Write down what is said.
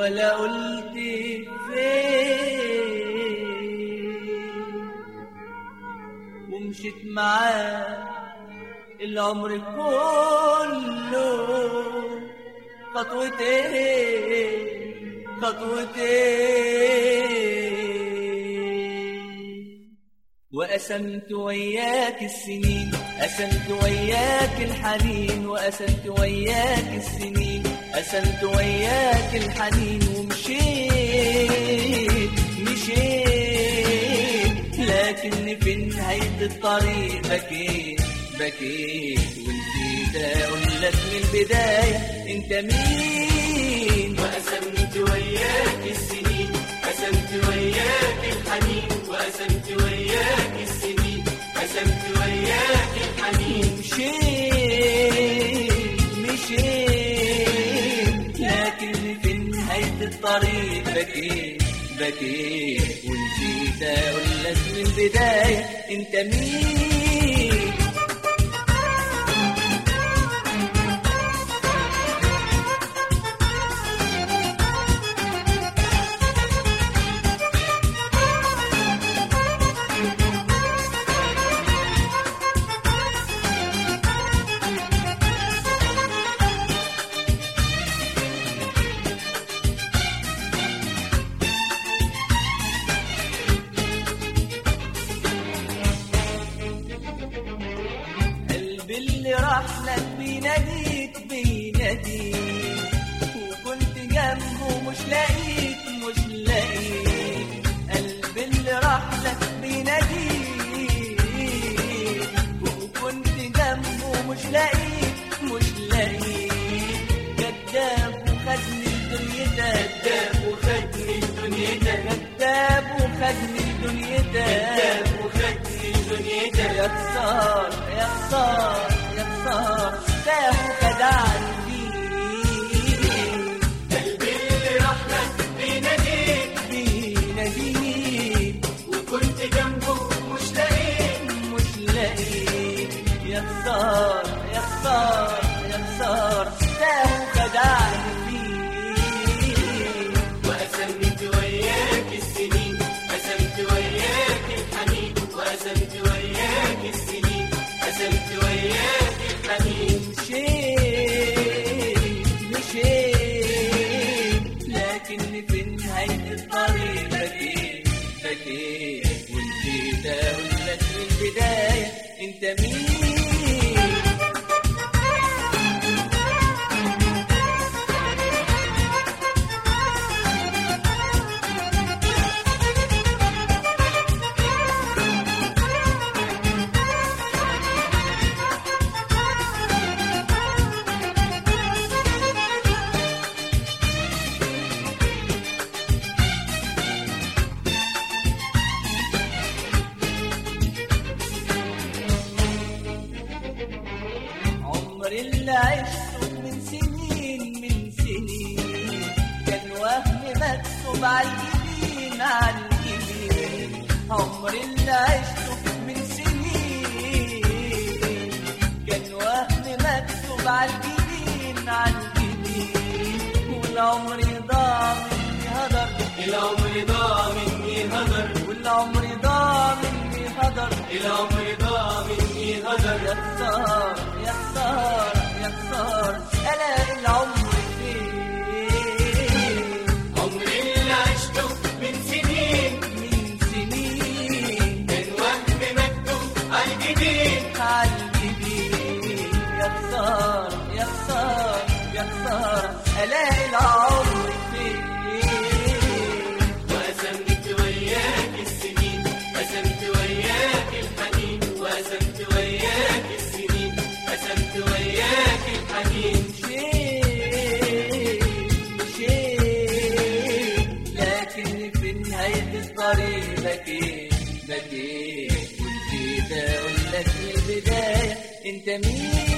ولا قلت فين ومشيت معاه العمر كله خطوتين خطوتين وقسمت وياك السنين قسمت وياك الحنين وقسمت وياك السنين قسمت وياك الحنين ومشيت مشيت لكن في نهاية الطريق بكيت بكيت ونسيت اقول لك من البداية انت مين وقسمت وياك السنين قسمت وياك الحنين وقسمت وياك السنين قسمت وياك الحنين مشيت مشيت لكن في نهاية الطريق بكيت بكيت ونسيت اقول لك من البداية انت مين قلبي اللي راح لك بيناديك بيناديك وكنت جنبه مش لاقيك مش لاقيك قلبي اللي راح لك بيناديك وكنت جنبه مش لاقيك مش لاقيك كذاب وخدني لدنيتك كذاب وخدني لدنيتك كذاب وخدني لدنيتك كذاب وخدني لدنيتك يا خسار يا خسار يا خسار تاه وخدعني قلبي اللي راح لك بيناديك بيناديك وكنت جنبه مش لاقيك مش لاقيك يا خسار يا خسار يا خسار تاه وخدعني وقسمت وياك السنين قسمت وياك الحنين وقسمت وياك السنين قسمت وياك الحنين مشيت مشيت لكن في نهاية الطريق بكيت بكيت ونسيت أقول لك من البداية أنت مين عمري اللي عشته من سنين من سنين كان وهم مكتوب على الجبين على الجبين عمري اللي عشته من سنين كان وهم مكتوب على الجبين على الجبين والعمر ضاع مني هدر العمر ضاع مني هدر والعمر ضاع مني هدر العمر ضاع مني هدر يا خسارة يا خسارة يا خسارة ألاقي العمر فين عمري اللي عشته من سنين من سنين كان وهم مكتوب على الجبين عالجبين يا خسارة يا خسارة يا خسارة ألاقي العمر فين وقسمت وياك السنين قسمت وياك الحنين وقسمت وياك السنين قسمت وياك الحنين مشيت مشيت لكن في نهاية الطريق بكيت بكيت ونسيت أقول لك من البداية أنت مين